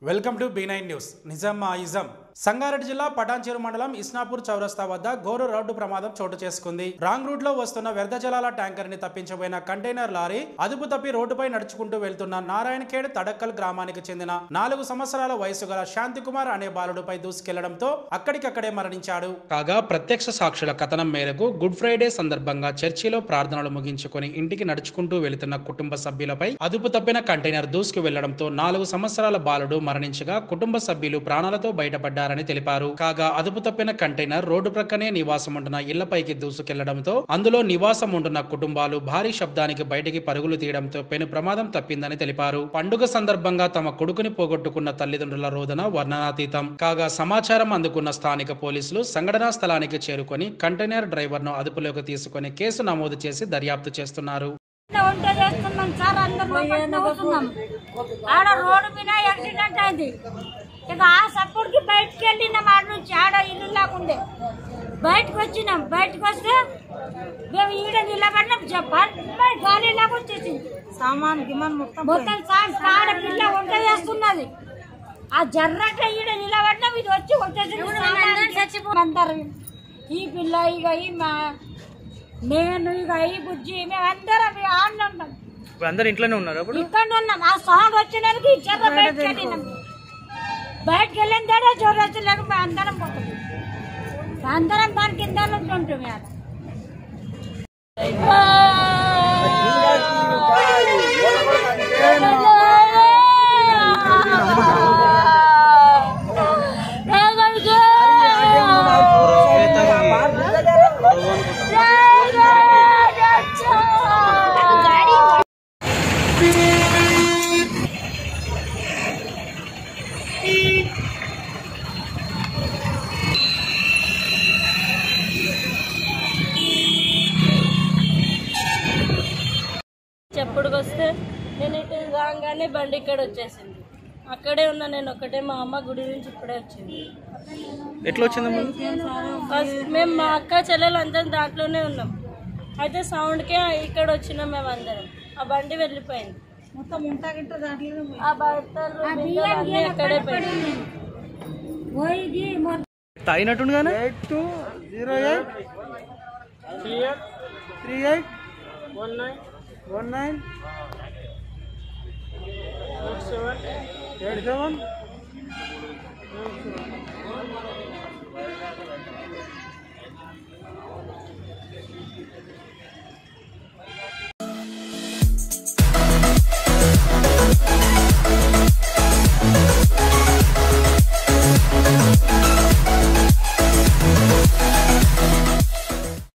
welcome to B nine news Nizam మా ఇజం సంగారెడ్డి జిల్లా పటాన్చెరు మండలం ఇస్నాపూర్ చౌరస్తా వద్ద ఘోర రోడ్డు ప్రమాదం చోటు చేసుకుంది రాంగ్ రూట్ లో వస్తున్న వ్యర్థ జలాల ట్యాంకర్ ని తప్పించబోయిన కంటైనర్ లారీ అదుపు తప్పి రోడ్డుపై నడుచుకుంటూ వెళ్తున్న నారాయణఖేడ్ తడక్కల్ గ్రామానికి చెందిన నాలుగు సంవత్సరాల వయసు గల శాంతికుమార్ అనే బాలుడిపై దూసుకెళ్లడంతో అక్కడికక్కడే మరణించాడు కాగా ప్రత్యక్ష సాక్షుల కథనం మేరకు గుడ్ ఫ్రైడే సందర్భంగా చర్చిలో ప్రార్థనలు ముగించుకొని ఇంటికి నడుచుకుంటూ వెళుతున్న కుటుంబ సభ్యులపై అదుపు తప్పిన కంటైనర్ దూసుకు వెళ్లడంతో నాలుగు సంవత్సరాల బాలుడు మరణించగా కుటుంబ సభ్యులు ప్రాణాలతో బయటపడ్డారని తెలిపారు కాగా అదుపు తప్పిన కంటైనర్ రోడ్డు ప్రక్కనే నివాసం ఉంటున్న ఇళ్లపైకి దూసుకెళ్లడంతో అందులో నివాసం ఉంటున్న కుటుంబాలు భారీ శబ్దానికి బయటికి పరుగులు తీయడంతో పెను ప్రమాదం తప్పిందని తెలిపారు పండుగ సందర్భంగా తమ కొడుకుని పోగొట్టుకున్న తల్లిదండ్రుల రోదన వర్ణనాతీతం కాగా సమాచారం అందుకున్న స్థానిక పోలీసులు సంఘటనా స్థలానికి చేరుకొని కంటైనర్ డ్రైవర్ ను అదుపులోకి తీసుకొని కేసు నమోదు చేసి దర్యాప్తు చేస్తున్నారు వంట చేస్తున్నాం సార్ అందరు లోపల నవ్వుతున్నాం ఆడ రోడ్డు మీద యాక్సిడెంట్ అయింది ఇక ఆ సప్పుడుకి బయటకు వెళ్ళినాం ఆడ నుంచి ఆడ ఇల్లు లేకుండే బయటకు వచ్చినాం బయటకు వస్తే మేము ఈడ నిలబడినాం చెప్పాలి గాలి లాగా వచ్చేసింది సామాన్ గిమాన్ మొత్తం మొత్తం సార్ ఆడ పిల్ల వంట చేస్తున్నది ఆ జర్రట్ల ఈడ నిలబడినాం ఇది వచ్చి వచ్చేసింది అందరు ఈ పిల్ల ఇక ఈ మా నేను ఇక ఈ బుజ్జి మేమందరం ఇక ఆడనే ఉన్నాం ఇప్పుడు అందరు ఇంట్లోనే ఉన్నారు అప్పుడు ఇక్కడ ఉన్నాం ఆ సౌండ్ వచ్చినందుకు జర్ర బయటకు వెళ్ళినాం బయటకు వెళ్ళిన తేడా జోరు వచ్చలేక మేము అందరం పోతాం అందరం దాని కింద ఉంటుంటాం ఆడ చెప్పుడుకు వస్తే నేను ఇటు రాగానే బండి ఇక్కడ వచ్చేసింది అక్కడే ఉన్నా నేను ఒకటే మా అమ్మ గుడి నుంచి ఇప్పుడే వచ్చింది ఎట్లా వచ్చిందమ్మా ఫస్ట్ మేము మా అక్క చెల్లెలు అందరం దాంట్లోనే ఉన్నాం అయితే సౌండ్కే ఇక్కడ వచ్చినాం మేము అందరం ఆ బండి వెళ్ళిపోయింది మొత్తం ఉంటా గింట దాంట్లో ఆ బట్టలు బియ్యం అన్నీ అక్కడే పోయింది పోయి మొత్తం తాగినట్టుండగానే eight two zero eight three eight one nine one nine eight seven